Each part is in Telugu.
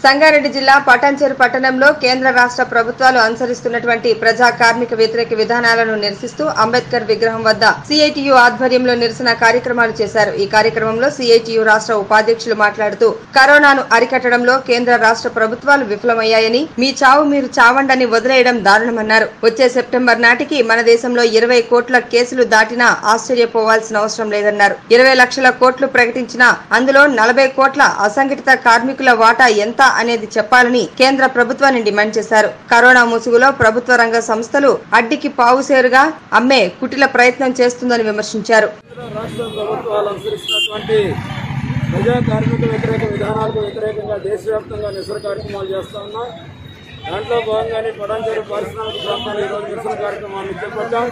సంగారెడ్డి జిల్లా పటాన్చెరు పట్టణంలో కేంద్ర రాష్ట్ర ప్రభుత్వాలు అనుసరిస్తున్నటువంటి ప్రజా కార్మిక వ్యతిరేక విధానాలను నిరసిస్తూ అంబేద్కర్ విగ్రహం వద్ద సిఐటియు ఆధ్వర్యంలో నిరసన కార్యక్రమాలు చేశారు ఈ కార్యక్రమంలో సిఐటియు రాష్ట్ర ఉపాధ్యక్షులు మాట్లాడుతూ కరోనాను అరికట్టడంలో కేంద్ర రాష్ట్ర ప్రభుత్వాలు విఫలమయ్యాయని మీ చావు మీరు చావండని వదిలేయడం దారుణమన్నారు వచ్చే సెప్టెంబర్ నాటికి మన దేశంలో ఇరవై కోట్ల కేసులు దాటినా ఆశ్చర్యపోవాల్సిన అవసరం లేదన్నారు ఇరవై లక్షల కోట్లు ప్రకటించినా అందులో నలభై కోట్ల అసంఘటిత కార్మికుల వాటా ఎంత అనేది చెప్పాలని కేంద్ర ప్రభుత్వాన్ని డిమాండ్ చేశారు కరోనా ముసుగులో ప్రభుత్వ రంగ సంస్థలు అడ్డికి పావుసేరుగా అమ్మే కుటిల ప్రయత్నం చేస్తుందని విమర్శించారు కేంద్ర రాష్ట్ర ప్రభుత్వాలు అనుసరిస్తున్నటువంటి ప్రజా కార్మిక వ్యతిరేక విధానాలకు వ్యతిరేకంగా దేశవ్యాప్తంగా నిరసన కార్యక్రమాలు చేస్తా ఉన్నాం దాంట్లో భాగంగానే పడంచేరు పారిశ్రామిక ప్రాంతాలు ఈరోజు నిరసన కార్యక్రమాన్ని చేపట్టాం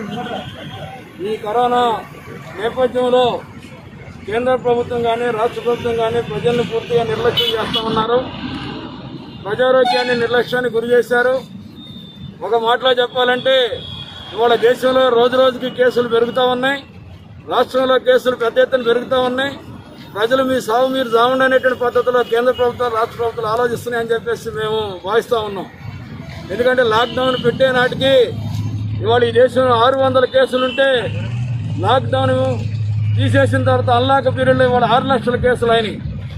ఈ కరోనా నేపథ్యంలో కేంద్ర ప్రభుత్వం కానీ రాష్ట్ర ప్రభుత్వం కానీ ప్రజలను పూర్తిగా నిర్లక్ష్యం చేస్తూ ఉన్నారు ప్రజారోగ్యాన్ని నిర్లక్ష్యాన్ని గురి చేశారు ఒక మాటలో చెప్పాలంటే ఇవాళ దేశంలో రోజు రోజుకి కేసులు పెరుగుతూ ఉన్నాయి రాష్ట్రంలో కేసులు పెద్ద ఎత్తున పెరుగుతూ ఉన్నాయి ప్రజలు మీ సాగు మీరు సాగుండి అనేటువంటి పద్ధతిలో కేంద్ర ప్రభుత్వం రాష్ట్ర ప్రభుత్వాలు ఆలోచిస్తున్నాయని చెప్పేసి మేము భావిస్తూ ఉన్నాం ఎందుకంటే లాక్డౌన్ పెట్టే నాటికి ఇవాళ ఈ దేశంలో ఆరు వందల కేసులుంటే లాక్డౌన్ తీసేసిన తర్వాత అన్లాక్ పీరియడ్లో ఇవాళ ఆరు లక్షల కేసులు అయినాయి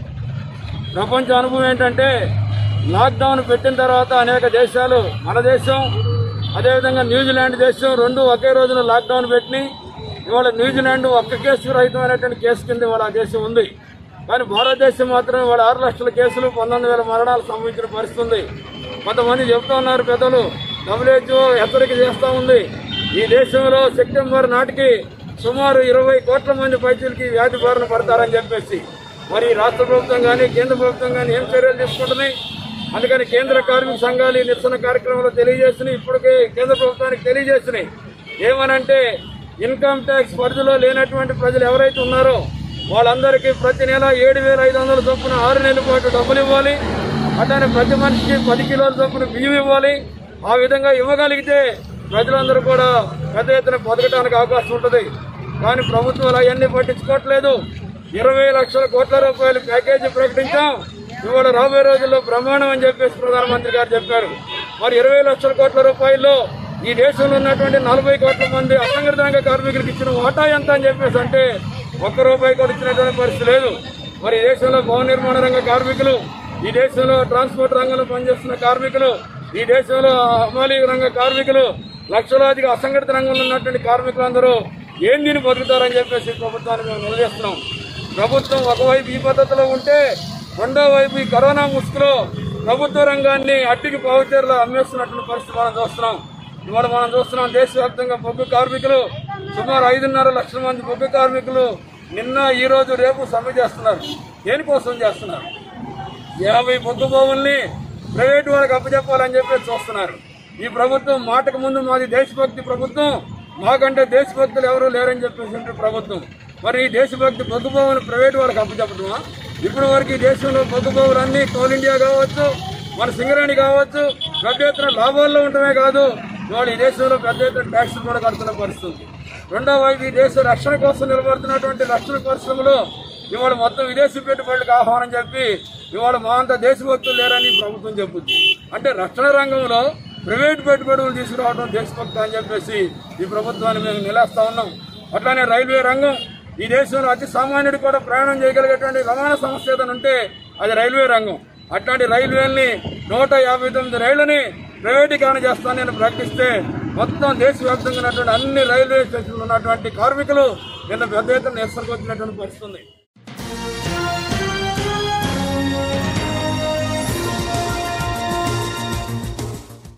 ప్రపంచ అనుభవం ఏంటంటే లాక్డౌన్ పెట్టిన తర్వాత అనేక దేశాలు మన దేశం అదేవిధంగా న్యూజిలాండ్ దేశం రెండు ఒకే రోజున లాక్డౌన్ పెట్టి ఇవాళ న్యూజిలాండ్ ఒక్క కేసు రహితమైనటువంటి కేసు కింద ఇవాళ ఆ దేశం ఉంది కానీ భారతదేశం మాత్రం ఇవాళ ఆరు లక్షల కేసులు పంతొమ్మిది వేల మరణాలు సంభవించిన పరిస్థితి ఉంది కొంతమంది చెప్తా ఉన్నారు పెద్దలు డబ్ల్యూహెచ్ఓ హెచ్చరిక చేస్తూ ఉంది ఈ దేశంలో సెప్టెంబర్ నాటికి సుమారు ఇరవై కోట్ల మంది పైచులకి వ్యాధి బారిన పడతారని చెప్పేసి మరి రాష్ట్ర ప్రభుత్వం కానీ కేంద్ర ప్రభుత్వం కానీ ఏం చర్యలు తీసుకుంటున్నాయి అందుకని కేంద్ర కార్మిక సంఘాలు ఈ నిరసన కార్యక్రమంలో తెలియజేస్తున్నాయి ఇప్పటికే కేంద్ర ప్రభుత్వానికి తెలియజేస్తున్నాయి ఏమనంటే ఇన్కమ్ ట్యాక్స్ పరిధిలో లేనటువంటి ప్రజలు ఎవరైతే ఉన్నారో వాళ్ళందరికీ ప్రతి నెల ఏడు వేల ఐదు వందల చొప్పున ఆరు నెలల పాటు డబ్బులు ఇవ్వాలి అట్లానే ప్రతి మనిషికి పది కిలోల చొప్పున బియ్యం ఇవ్వాలి ఆ విధంగా ఇవ్వగలిగితే ప్రజలందరూ కూడా పెద్ద ఎత్తున బతకడానికి అవకాశం ఉంటుంది కానీ ప్రభుత్వాలు అవన్నీ పట్టించుకోవట్లేదు ఇరవై లక్షల కోట్ల రూపాయలు ప్యాకేజీ ప్రకటించాం ఇవాళ రాబోయే రోజుల్లో బ్రహ్మాండం అని చెప్పేసి ప్రధానమంత్రి గారు చెప్పారు మరి ఇరవై లక్షల కోట్ల రూపాయల్లో ఈ దేశంలో ఉన్నటువంటి నలభై కోట్ల మంది అసంఘటిత రంగ కార్మికులకు ఇచ్చిన వాటా ఎంత అని చెప్పేసి అంటే ఒక్క రూపాయి కూడా ఇచ్చినటువంటి పరిస్థితి లేదు మరి ఈ దేశంలో భవన నిర్మాణ రంగ కార్మికులు ఈ దేశంలో ట్రాన్స్పోర్ట్ రంగంలో పనిచేస్తున్న కార్మికులు ఈ దేశంలో హమాలీ రంగ కార్మికులు లక్షలాదిగా అసంఘటిత రంగంలో ఉన్నటువంటి కార్మికులందరూ ఏం దీన్ని బతుకుతారని చెప్పేసి ప్రభుత్వాన్ని మేము నిలదీస్తున్నాం ప్రభుత్వం ఒకవైపు ఈ పద్ధతిలో ఉంటే రెండో వైపు ఈ కరోనా ముసుగులో ప్రభుత్వ రంగాన్ని అట్టికి పావుచేరులో అమ్మేస్తున్నటువంటి పరిస్థితి మనం చూస్తున్నాం ఇవాళ మనం చూస్తున్నాం దేశవ్యాప్తంగా బొగ్గు కార్మికులు సుమారు ఐదున్నర లక్షల మంది బొగ్గు కార్మికులు నిన్న ఈ రోజు రేపు సమ్మె చేస్తున్నారు దేనికోసం చేస్తున్నారు యాభై బొగ్గు భూముల్ని ప్రైవేటు వాళ్ళకి అప్పచెప్పాలని చెప్పి చూస్తున్నారు ఈ ప్రభుత్వం మాటకు ముందు మాది దేశభక్తి ప్రభుత్వం మాకంటే దేశభక్తులు ఎవరు లేరని చెప్పేసి ప్రభుత్వం మరి ఈ దేశభక్తి బొగ్గు భూములు ప్రైవేటు వాళ్ళకి అప్పచెప్పటమా ఇప్పటి వరకు ఈ దేశంలో బొగ్గు భూములన్నీ కోల్ ఇండియా కావచ్చు మన సింగరేణి కావచ్చు పెద్ద ఎత్తున లాభాల్లో ఉండటమే కాదు ఇవాళ ఈ దేశంలో పెద్ద ఎత్తున ట్యాక్సులు కూడా కడుతున్న పరిస్థితి రెండో వైపు ఈ దేశ రక్షణ కోసం నిలబడుతున్నటువంటి రక్షణ పరిశ్రమలు ఇవాళ మొత్తం విదేశీ పెట్టుబడులకు ఆహ్వానం చెప్పి ఇవాళ మా అంత దేశభక్తులు లేరని ప్రభుత్వం చెప్పుద్ది అంటే రక్షణ రంగంలో ప్రైవేట్ పెట్టుబడులు తీసుకురావడం దేశభక్తి అని చెప్పేసి ఈ ప్రభుత్వాన్ని మేము నిలేస్తా ఉన్నాం అట్లానే రైల్వే రంగం ఈ దేశంలో అతి సామాన్యుడు కూడా ప్రయాణం చేయగలిగేటువంటి రవాణా సంస్థ ఏదైనా ఉంటే అది రైల్వే రంగం అట్లాంటి రైల్వేల్ని నూట యాభై తొమ్మిది రైళ్లని ప్రైవేటీకరణ చేస్తానని ప్రకటిస్తే మొత్తం దేశవ్యాప్తంగా ఉన్నటువంటి అన్ని రైల్వే స్టేషన్లు ఉన్నటువంటి కార్మికులు నిన్న పెద్ద ఎత్తున నిరసనకు వచ్చినటువంటి పరిస్థితి ఉంది